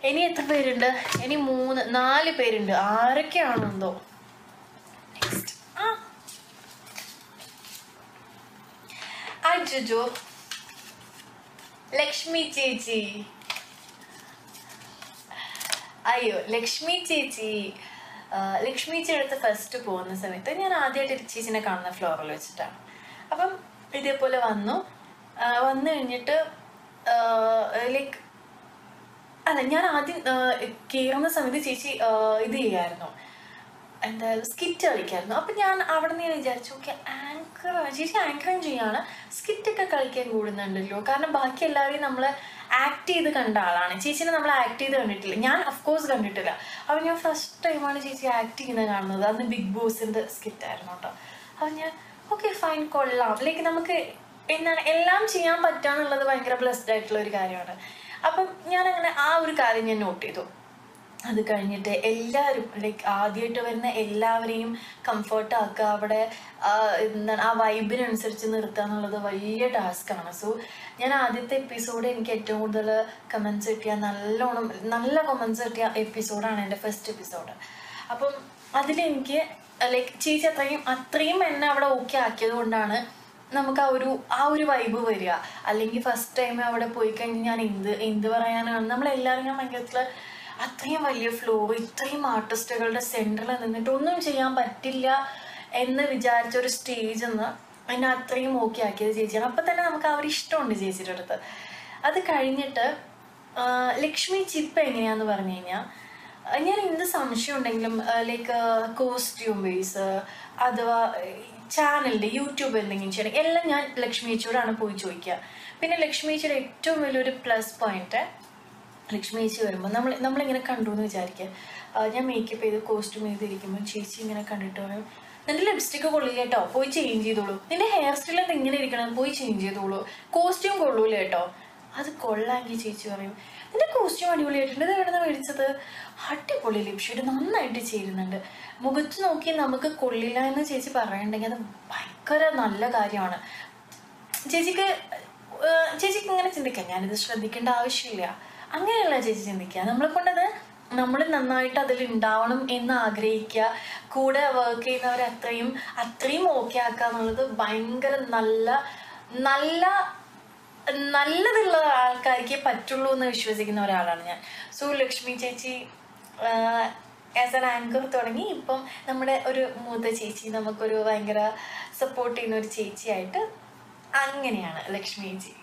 ഇനി എത്ര പേരുണ്ട് ഇനി മൂന്ന് നാല് പേരുണ്ട് ആരൊക്കെയാണോ എന്തോ നെക്സ്റ്റ് ആ അജുജു ലക്ഷ്മി ചേച്ചി അയ്യോ ലക്ഷ്മി ചേച്ചി ആ, ലക്ഷ്മി ചേച്ചി അടുത്ത് ഫസ്റ്റ് പോകുന്ന സമയത്ത് ഞാൻ ആദ്യമായിട്ട് ചേച്ചിനെ കാണുന്ന ഫ്ലോറിൽ വെച്ചിട്ടാണ് അപ്പം ഇതേപോലെ വന്നു ആ, വന്നു കഴിഞ്ഞിട്ട് ലൈക്ക് അല്ല ഞാൻ ആദ്യം കയറുന്ന സമയത്ത് ചേച്ചി ആ, ഇത് ചെയ്യായിരുന്നു എന്തായാലും സ്കിറ്റ് കളിക്കായിരുന്നു അപ്പം ഞാൻ അവിടെ നിന്ന് വിചാരിച്ചു ഓക്കെ ആങ്കർ ചേച്ചി ആങ്കറിങ് ചെയ്യാണ് സ്കിറ്റൊക്കെ കളിക്കാൻ കൂടുന്നുണ്ടല്ലോ കാരണം ബാക്കി എല്ലാവരെയും നമ്മൾ ആക്ട് ചെയ്ത് കണ്ട ആളാണ് ചേച്ചിനെ നമ്മൾ ആക്ട് ചെയ്ത് കണ്ടിട്ടില്ല ഞാൻ അഫ്കോഴ്സ് കണ്ടിട്ടില്ല അപ്പം ഞാൻ ഫസ്റ്റ് ടൈമാണ് ചേച്ചി ആക്ട് ചെയ്യുന്നത് കാണുന്നത് അന്ന് ബിഗ് ബോസിൻ്റെ സ്കിറ്റ് ആയിരുന്നു കേട്ടോ അപ്പം ഞാൻ ഓക്കെ ഫൈൻ കൊള്ളാം ലൈക്ക് നമുക്ക് എന്താണ് എല്ലാം ചെയ്യാൻ പറ്റാന്നുള്ളത് ഭയങ്കര ബ്ലെസ്ഡ് ആയിട്ടുള്ള ഒരു കാര്യമാണ് അപ്പം ഞാനങ്ങനെ ആ ഒരു കാര്യം ഞാൻ നോട്ട് ചെയ്തു അത് കഴിഞ്ഞിട്ട് എല്ലാവരും ലൈക്ക് ആദ്യമായിട്ട് വരുന്ന എല്ലാവരെയും കംഫർട്ട് ആക്കുക അവിടെ ആ, എന്താണ് ആ വൈബിനനുസരിച്ച് നിർത്തുക എന്നുള്ളത് വലിയ ടാസ്ക്കാണ് സോ ഞാൻ ആദ്യത്തെ എപ്പിസോഡ് എനിക്ക് ഏറ്റവും കൂടുതൽ കമൻസ് കിട്ടിയ നല്ലോണം നല്ല കമൻസ് കിട്ടിയ എപ്പിസോഡാണ് എൻ്റെ ഫസ്റ്റ് എപ്പിസോഡ് അപ്പം അതിലെനിക്ക് ലൈക്ക് ചേച്ചി അത്രയും അത്രയും എന്നെ അവിടെ ഓക്കെ ആക്കിയത് കൊണ്ടാണ് നമുക്ക് ആ ഒരു ആ ഒരു വൈബ് വരിക അല്ലെങ്കിൽ ഫസ്റ്റ് ടൈം അവിടെ പോയി കഴിഞ്ഞ് ഞാൻ എന്ത് എന്ത് പറയാനാണ് നമ്മളെല്ലാവരും ഞാൻ ഭയങ്കരത്തിൽ അത്രയും വലിയ ഫ്ലോർ ഇത്രയും ആർട്ടിസ്റ്റുകളുടെ സെൻറ്ററിൽ നിന്നിട്ട് ഒന്നും ചെയ്യാൻ പറ്റില്ല എന്ന് വിചാരിച്ച ഒരു സ്റ്റേജ് എന്ന് എന്നെ അത്രയും ഓക്കെ ആക്കിയത് ചേച്ചിയാണ് അപ്പം തന്നെ നമുക്ക് ആ ഒരു ഇഷ്ടമുണ്ട് ചേച്ചിയുടെ അടുത്ത് അത് കഴിഞ്ഞിട്ട് ആ, ലക്ഷ്മി ചിപ്പ് എങ്ങനെയാന്ന് പറഞ്ഞു കഴിഞ്ഞാൽ ഞാൻ എന്ത് സംശയം ഉണ്ടെങ്കിലും ലൈക്ക് കോസ്റ്റ്യൂം ബേസ് അഥവാ ചാനലിൻ്റെ യൂട്യൂബ് എന്തെങ്കിലും ചെയ്യണം എല്ലാം ഞാൻ ലക്ഷ്മി ചേച്ചിയോടാണ് പോയി ചോദിക്കുക പിന്നെ ലക്ഷ്മി ചേച്ചിയുടെ ഏറ്റവും വലിയൊരു പ്ലസ് പോയിന്റ് ലക്ഷ്മി ചേച്ചി വരുമ്പോൾ നമ്മൾ നമ്മളിങ്ങനെ കണ്ടു എന്ന് വിചാരിക്കുക ആ, ഞാൻ മേക്കപ്പ് ചെയ്ത് കോസ്റ്റ്യൂം ചെയ്തിരിക്കുമ്പോൾ ചേച്ചി ഇങ്ങനെ കണ്ടിട്ട് പറയും നിന്റെ ലിപ്സ്റ്റിക്ക് കൊള്ളില്ല കേട്ടോ പോയി ചേഞ്ച് ചെയ്തോളൂ നിന്റെ ഹെയർ സ്റ്റൈൽ എന്ത് ഇങ്ങനെ ഇരിക്കണം പോയി ചേഞ്ച് ചെയ്തോളൂ കോസ്റ്റ്യൂം കൊള്ളൂല കേട്ടോ അത് കൊള്ളാമെങ്കിൽ ചേച്ചി പറയും നിന്റെ കോസ്റ്റ്യൂം അടിപൊളിയായിട്ടുണ്ട് ഇത് എവിടെ നിന്ന് മേടിച്ചത് അടിപൊളി ലിപ്ഷെയ്ഡ് നന്നായിട്ട് ചേരുന്നുണ്ട് മുഖത്ത് നോക്കി നമുക്ക് കൊള്ളില്ല എന്ന് ചേച്ചി പറയണ്ടെങ്കിൽ അത് ഭയങ്കര നല്ല കാര്യമാണ് ചേച്ചിക്ക് ഏഹ് ചേച്ചിക്ക് ഇങ്ങനെ ചിന്തിക്കാം ഞാനിത് ശ്രദ്ധിക്കേണ്ട ആവശ്യമില്ല അങ്ങനെയല്ല ചേച്ചി ചിന്തിക്കുക നമ്മളെ കൊണ്ടത് നമ്മൾ നന്നായിട്ട് അതിൽ ഉണ്ടാവണം എന്ന് ആഗ്രഹിക്കുക കൂടെ വർക്ക് ചെയ്യുന്നവരെ അത്രയും അത്രയും ഓക്കെ ആക്കുക എന്നുള്ളത് ഭയങ്കര നല്ല നല്ല നല്ലതുള്ള ആൾക്കാർക്ക് പറ്റുള്ളൂ എന്ന് വിശ്വസിക്കുന്ന ഒരാളാണ് ഞാൻ സോ ലക്ഷ്മി ചേച്ചി ആസ് എൻ ആങ്കർ തുടങ്ങി ഇപ്പം നമ്മുടെ ഒരു മൂത്ത ചേച്ചി നമുക്കൊരു ഭയങ്കര സപ്പോർട്ട് ചെയ്യുന്ന ഒരു ചേച്ചിയായിട്ട് അങ്ങനെയാണ് ലക്ഷ്മി ചേച്ചി